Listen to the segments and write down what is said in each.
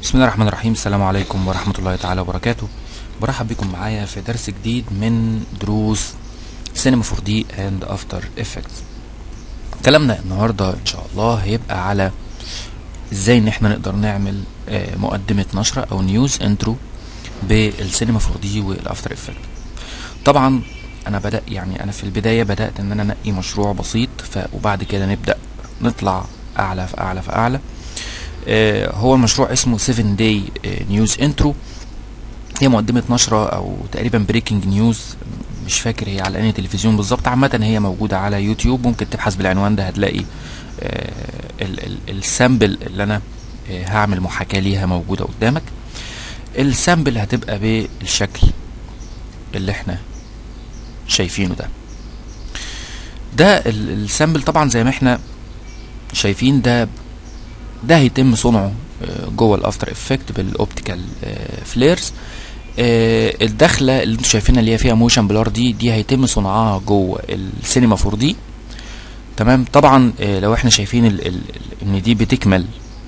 بسم الله الرحمن الرحيم السلام عليكم ورحمة الله تعالى وبركاته برحب بكم معايا في درس جديد من دروس سينما 4 دي اند افتر افكتس كلامنا النهاردة ان شاء الله هيبقى على ازاي ان احنا نقدر نعمل آه، مقدمة نشرة او نيوز انترو بالسينما 4 دي والافتر افكت طبعا انا بدأ يعني انا في البداية بدأت ان انا انقي مشروع بسيط ف وبعد كده نبدأ نطلع اعلى في اعلى في اعلى آه، هو المشروع اسمه 7 داي نيوز انترو هي مقدمة نشرة او تقريبا بريكنج نيوز مش فاكر هي على انهي تلفزيون بالظبط عامة هي موجودة على يوتيوب ممكن تبحث بالعنوان ده هتلاقي آه، ال- ال- السامبل اللي انا آه، هعمل محاكاة ليها موجودة قدامك السامبل هتبقى بالشكل اللي احنا شايفينه ده ده ال- السامبل طبعا زي ما احنا شايفين ده ده هيتم صنعه آه، جوه الافتر افكت بالاوبتيكال فليرز الدخله اللي انتوا شايفينها اللي هي فيها موشن بلار دي دي هيتم صنعها جوه السينما 4 دي تمام طبعا آه، لو احنا شايفين ال ال ان دي بتكمل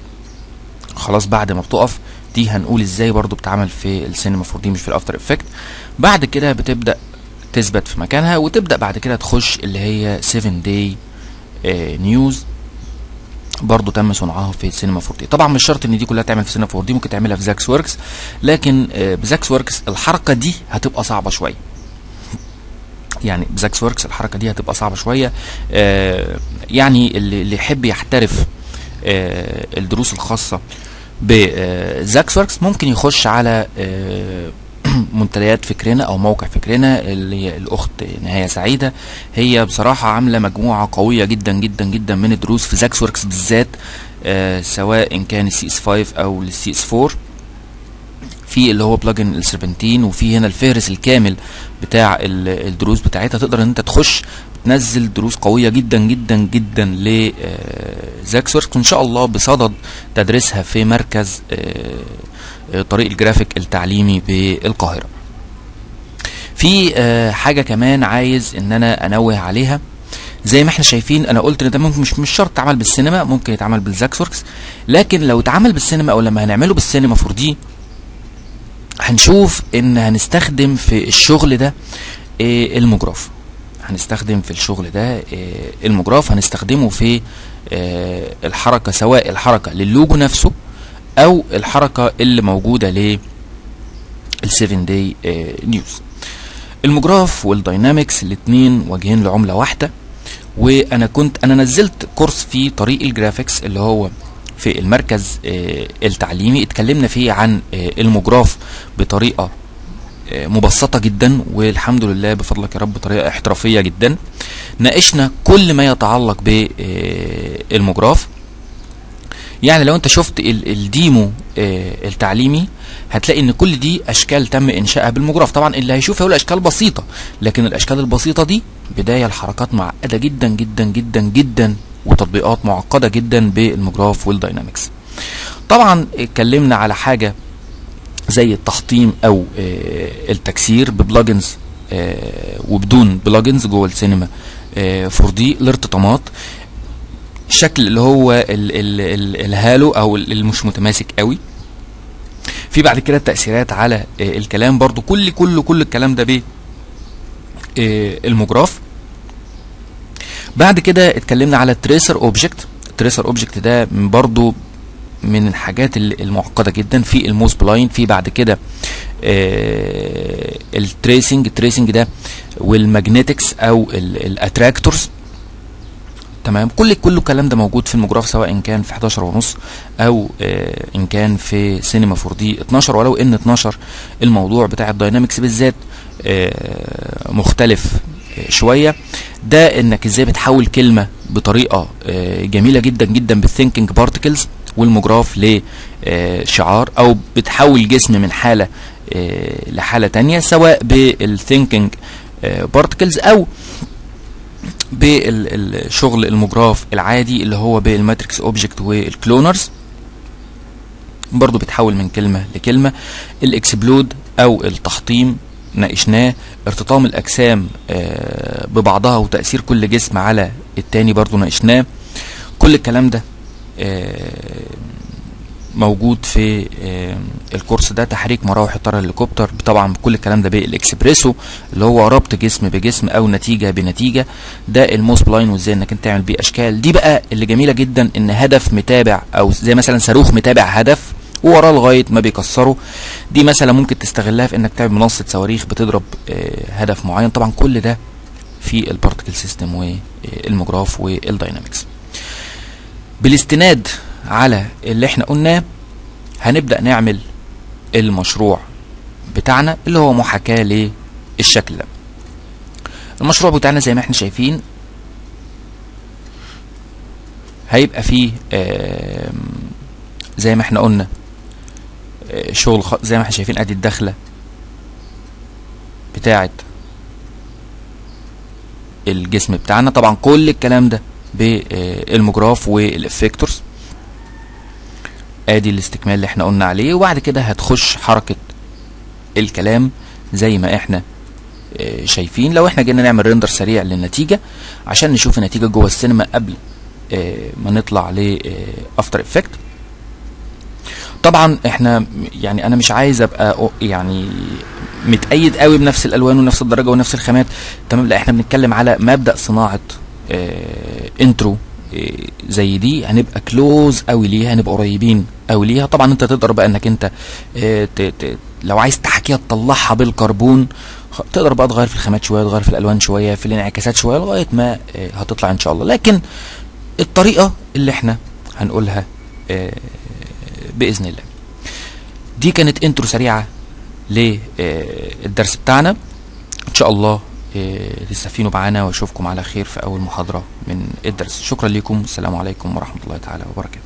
خلاص بعد ما بتقف دي هنقول ازاي برضو بتعمل في السينما 4 دي مش في الافتر افكت بعد كده بتبدا تثبت في مكانها وتبدا بعد كده تخش اللي هي 7 داي نيوز برضو تم صنعها في السينما 4 دي طبعا مش شرط ان دي كلها تعمل في سينما 4 دي ممكن تعملها في زاكس وركس لكن آه، بزاكس وركس الحركه دي هتبقى صعبه شويه يعني بزاكس وركس الحركه دي هتبقى صعبه شويه آه، يعني اللي اللي يحب يحترف آه، الدروس الخاصه بزاكس وركس ممكن يخش على آه، منتديات فكرنا او موقع فكرنا اللي هي الاخت نهايه سعيده هي بصراحه عامله مجموعه قويه جدا جدا جدا من الدروس في زاكس وركس بالذات آه، سواء ان كان السي اس 5 او السي اس 4 في اللي هو بلجن السربنتين وفي هنا الفهرس الكامل بتاع ال- الدروس بتاعتها تقدر ان انت تخش تنزل دروس قويه جدا جدا جدا لزاكس وركس وان شاء الله بصدد تدريسها في مركز آه، آه، طريق الجرافيك التعليمي بالقاهره في آه، حاجه كمان عايز ان انا انوه عليها زي ما احنا شايفين انا قلت ان ده ممكن مش مش شرط يتعمل بالسينما ممكن يتعمل بالزاكس وركس لكن لو اتعمل بالسينما او لما هنعمله بالسينما 4 دي هنشوف ان هنستخدم في الشغل ده آه، المجراف هنستخدم في الشغل ده آه، المجراف هنستخدمه في آه، الحركة سواء الحركة للوجو نفسه او الحركة اللي موجودة لل 7 داي نيوز المجراف والداينامكس الاتنين وجهين لعملة واحدة وانا كنت انا نزلت كورس في طريق الجرافيكس اللي هو في المركز آه، التعليمي اتكلمنا فيه عن آه، المجراف بطريقة آه، مبسطة جدا والحمد لله بفضلك يا رب بطريقة احترافية جدا ناقشنا كل ما يتعلق بالمجراف يعني لو انت شفت ال- الديمو آه، التعليمي هتلاقي ان كل دي اشكال تم انشائها بالمجراف طبعا اللي هيشوف هيقول اشكال بسيطه لكن الاشكال البسيطه دي بدايه لحركات معقده جدا جدا جدا جدا وتطبيقات معقده جدا بالمجراف والداينامكس طبعا اتكلمنا على حاجه زي التحطيم او آه، التكسير ببلجنز آه، وبدون بلجنز جوه السينما 4 دي الارتطامات الشكل اللي هو ال ال ال الهالو او ال- اللي مش متماسك قوي في بعد كده التأثيرات على آه، الكلام برضو كل كل كل الكلام ده ب آه، المجراف بعد كده اتكلمنا على التريسر اوبجكت التريسر اوبجكت ده من برضو من الحاجات ال- المعقده جدا في الموس بلاين في بعد كده آه، التريسنج التريسنج ده والماجنتكس او الاتراكتورز تمام كل كل الكلام ده موجود في المجراف سواء ان كان في 11 ونص او آه ان كان في سينما 4 دي 12 ولو ان 12 الموضوع بتاع الداينامكس بالذات آه مختلف آه شويه ده انك ازاي بتحول كلمه بطريقه آه جميله جدا جدا بالثينكينج بارتكلز والمجراف لشعار او بتحول جسم من حاله آه لحاله تانية سواء بالثينكينج بارتكلز او بالشغل المجراف العادي اللي هو بالماتريكس اوبجكت والكلونرز برضو بتحول من كلمة لكلمة الاكسبلود او التحطيم ناقشناه ارتطام الاجسام آه، ببعضها وتأثير كل جسم على التاني برضو ناقشناه كل الكلام ده آه، موجود في آه، الكورس ده تحريك مراوح اطار الهليكوبتر طبعا كل الكلام ده بالاكسبريسو اللي هو ربط جسم بجسم او نتيجه بنتيجه ده الموس بلاين وازاي انك انت تعمل بيه اشكال دي بقى اللي جميله جدا ان هدف متابع او زي مثلا صاروخ متابع هدف ووراه لغايه ما بيكسره دي مثلا ممكن تستغلها في انك تعمل منصه صواريخ بتضرب آه، هدف معين طبعا كل ده في البارتكل سيستم والمجراف والداينامكس بالاستناد على اللي احنا قلناه هنبدأ نعمل المشروع بتاعنا اللي هو محاكاة للشكل ده المشروع بتاعنا زي ما احنا شايفين هيبقى فيه آم، زي ما احنا قلنا آه، شغل خ- زي ما احنا شايفين ادي الدخلة بتاعت الجسم بتاعنا طبعا كل الكلام ده بالمجراف والافكتورز ادي الاستكمال اللي احنا قلنا عليه وبعد كده هتخش حركة الكلام زي ما احنا آه، شايفين لو احنا جينا نعمل ريندر سريع للنتيجة عشان نشوف النتيجة جوه السينما قبل آه، ما نطلع لافتر افكت طبعا احنا يعني انا مش عايز ابقى أو- يعني متأيد قوي بنفس الالوان ونفس الدرجه ونفس الخامات تمام لا احنا بنتكلم على مبدأ صناعه آه انترو آه زي دي هنبقى كلوز قوي ليها هنبقى قريبين قوي ليها طبعا انت تقدر بقى انك انت آه ت ت لو عايز تحكيها تطلعها بالكربون خ- تقدر بقى تغير في الخامات شويه تغير في الالوان شويه في الانعكاسات شويه لغايه ما آه هتطلع ان شاء الله لكن الطريقه اللي احنا هنقولها آه باذن الله دي كانت انترو سريعه للدرس بتاعنا ان شاء الله آه، تستفيدوا معانا واشوفكم على خير في اول محاضره من الدرس شكرا لكم السلام عليكم ورحمه الله تعالى وبركاته